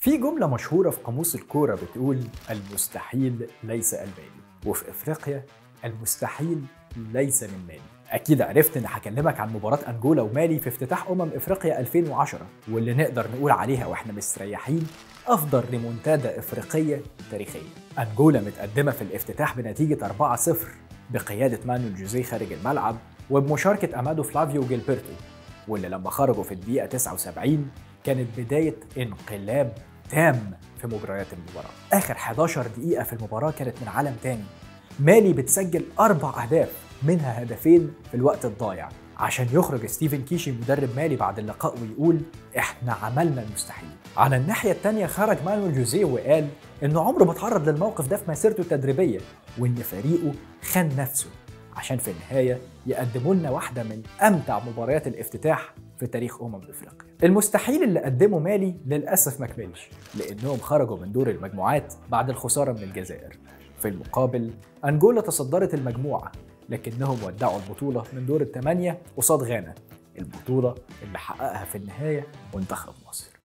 في جملة مشهورة في قاموس الكورة بتقول المستحيل ليس المالي وفي افريقيا المستحيل ليس من مالي اكيد عرفت ان هكلمك عن مباراة انجولا ومالي في افتتاح امم افريقيا 2010 واللي نقدر نقول عليها واحنا مستريحين افضل ريمونتادا افريقية تاريخية انجولا متقدمة في الافتتاح بنتيجة 4-0 بقيادة مانويل جوزيه خارج الملعب وبمشاركة امادو فلافيو جيلبرتو واللي لما خرجوا في الدقيقة 79 كانت بداية انقلاب تام في مجريات المباراة آخر 11 دقيقة في المباراة كانت من عالم تاني مالي بتسجل أربع أهداف منها هدفين في الوقت الضايع عشان يخرج ستيفن كيشي مدرب مالي بعد اللقاء ويقول احنا عملنا المستحيل على الناحية التانية خرج مانويل جوزيه وقال انه عمره ما اتعرض للموقف ده في مسيرته التدريبية وان فريقه خان نفسه عشان في النهاية يقدموا لنا واحدة من أمتع مباريات الافتتاح في تاريخ أمم أفريقيا. المستحيل اللي قدمه مالي للأسف ما كملش لأنهم خرجوا من دور المجموعات بعد الخسارة من الجزائر. في المقابل أنجولا تصدرت المجموعة لكنهم ودعوا البطولة من دور الثمانية قصاد غانا البطولة اللي حققها في النهاية منتخب مصر